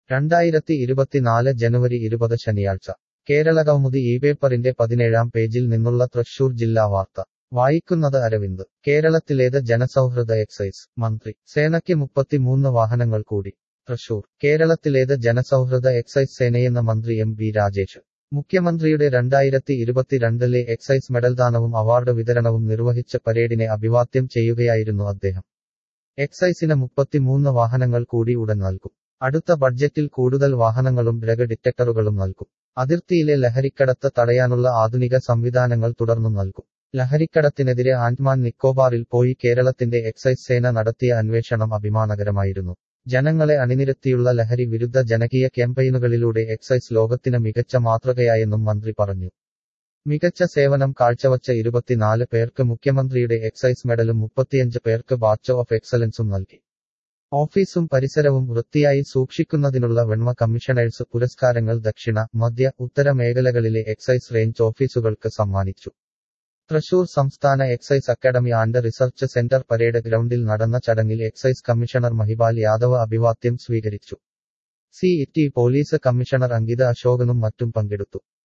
രണ്ടായിരത്തി ഇരുപത്തിനാല് ജനുവരി ഇരുപത് ശനിയാഴ്ച കേരളകൗമുദി ഈ പേപ്പറിന്റെ പതിനേഴാം പേജിൽ നിന്നുള്ള തൃശൂർ ജില്ലാ വാർത്ത വായിക്കുന്നത് അരവിന്ദ് കേരളത്തിലേത് ജനസൗഹൃദ എക്സൈസ് മന്ത്രി സേനയ്ക്ക് മുപ്പത്തിമൂന്ന് വാഹനങ്ങൾ കൂടി തൃശൂർ കേരളത്തിലേത് ജനസൗഹൃദ എക്സൈസ് സേനയെന്ന മന്ത്രി എം ബി രാജേഷ് മുഖ്യമന്ത്രിയുടെ രണ്ടായിരത്തി ഇരുപത്തിരണ്ടിലെ എക്സൈസ് മെഡൽദാനവും അവാർഡ് വിതരണവും നിർവഹിച്ച പരേഡിനെ അഭിവാദ്യം ചെയ്യുകയായിരുന്നു അദ്ദേഹം എക്സൈസിന് മുപ്പത്തിമൂന്ന് വാഹനങ്ങൾ കൂടി ഉടൻ നൽകും അടുത്ത ബഡ്ജറ്റിൽ കൂടുതൽ വാഹനങ്ങളും ഡ്രഗ് ഡിറ്റക്ടറുകളും നൽകും അതിർത്തിയിലെ ലഹരിക്കടത്ത് തടയാനുള്ള ആധുനിക സംവിധാനങ്ങൾ തുടർന്നും നൽകും ലഹരിക്കടത്തിനെതിരെ ആൻഡ്മാൻ നിക്കോബാറിൽ പോയി കേരളത്തിന്റെ എക്സൈസ് സേന നടത്തിയ അന്വേഷണം അഭിമാനകരമായിരുന്നു ജനങ്ങളെ അണിനിരത്തിയുള്ള ലഹരി വിരുദ്ധ ജനകീയ ക്യാമ്പയിനുകളിലൂടെ എക്സൈസ് ലോകത്തിന് മികച്ച മാതൃകയായെന്നും മന്ത്രി പറഞ്ഞു മികച്ച സേവനം കാഴ്ചവച്ച ഇരുപത്തിനാല് പേർക്ക് മുഖ്യമന്ത്രിയുടെ എക്സൈസ് മെഡലും മുപ്പത്തിയഞ്ച് പേർക്ക് ബാച്ച് ഓഫ് എക്സലൻസും നൽകി ഓഫീസും പരിസരവും വൃത്തിയായി സൂക്ഷിക്കുന്നതിനുള്ള വെണ്മ കമ്മീഷണേഴ്സ് പുരസ്കാരങ്ങൾ ദക്ഷിണ മധ്യ ഉത്തര മേഖലകളിലെ എക്സൈസ് റേഞ്ച് ഓഫീസുകൾക്ക് സമ്മാനിച്ചു തൃശൂർ സംസ്ഥാന excise academy and research centre parade ഗ്രൗണ്ടിൽ നടന്ന ചടങ്ങിൽ എക്സൈസ് കമ്മീഷണർ മഹിപാൽ യാദവ് അഭിവാദ്യം സ്വീകരിച്ചു C E T police commissioner Ankita അശോകനും മറ്റും പങ്കെടുത്തു